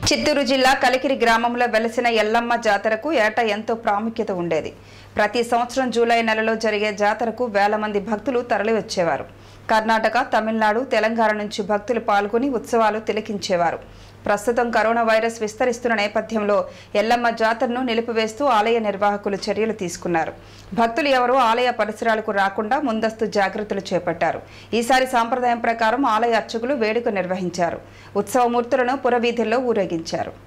చిత్తూరు జిల్లా కలికిరి గ్రామంలో వెలసిన ఎల్లమ్మ జాతరకు ఏటా ఎంతో ప్రాముఖ్యత ఉండేది ప్రతి సంవత్సరం జూలై నెలలో జరిగే జాతరకు వేల మంది భక్తులు తరలివచ్చేవారు కర్ణాటక తమిళనాడు తెలంగాణ నుంచి భక్తులు పాల్గొని ఉత్సవాలు తిలకించేవారు ప్రస్తుతం కరోనా వైరస్ విస్తరిస్తున్న నేపథ్యంలో ఎల్లమ్మ జాతరను నిలిపివేస్తూ ఆలయ నిర్వాహకులు చర్యలు తీసుకున్నారు భక్తులు ఎవరూ ఆలయ పరిసరాలకు రాకుండా ముందస్తు జాగ్రత్తలు చేపట్టారు ఈసారి సాంప్రదాయం ప్రకారం ఆలయ అర్చకులు వేడుక నిర్వహించారు ఉత్సవమూర్తులను పురవీధుల్లో ఊరేగించారు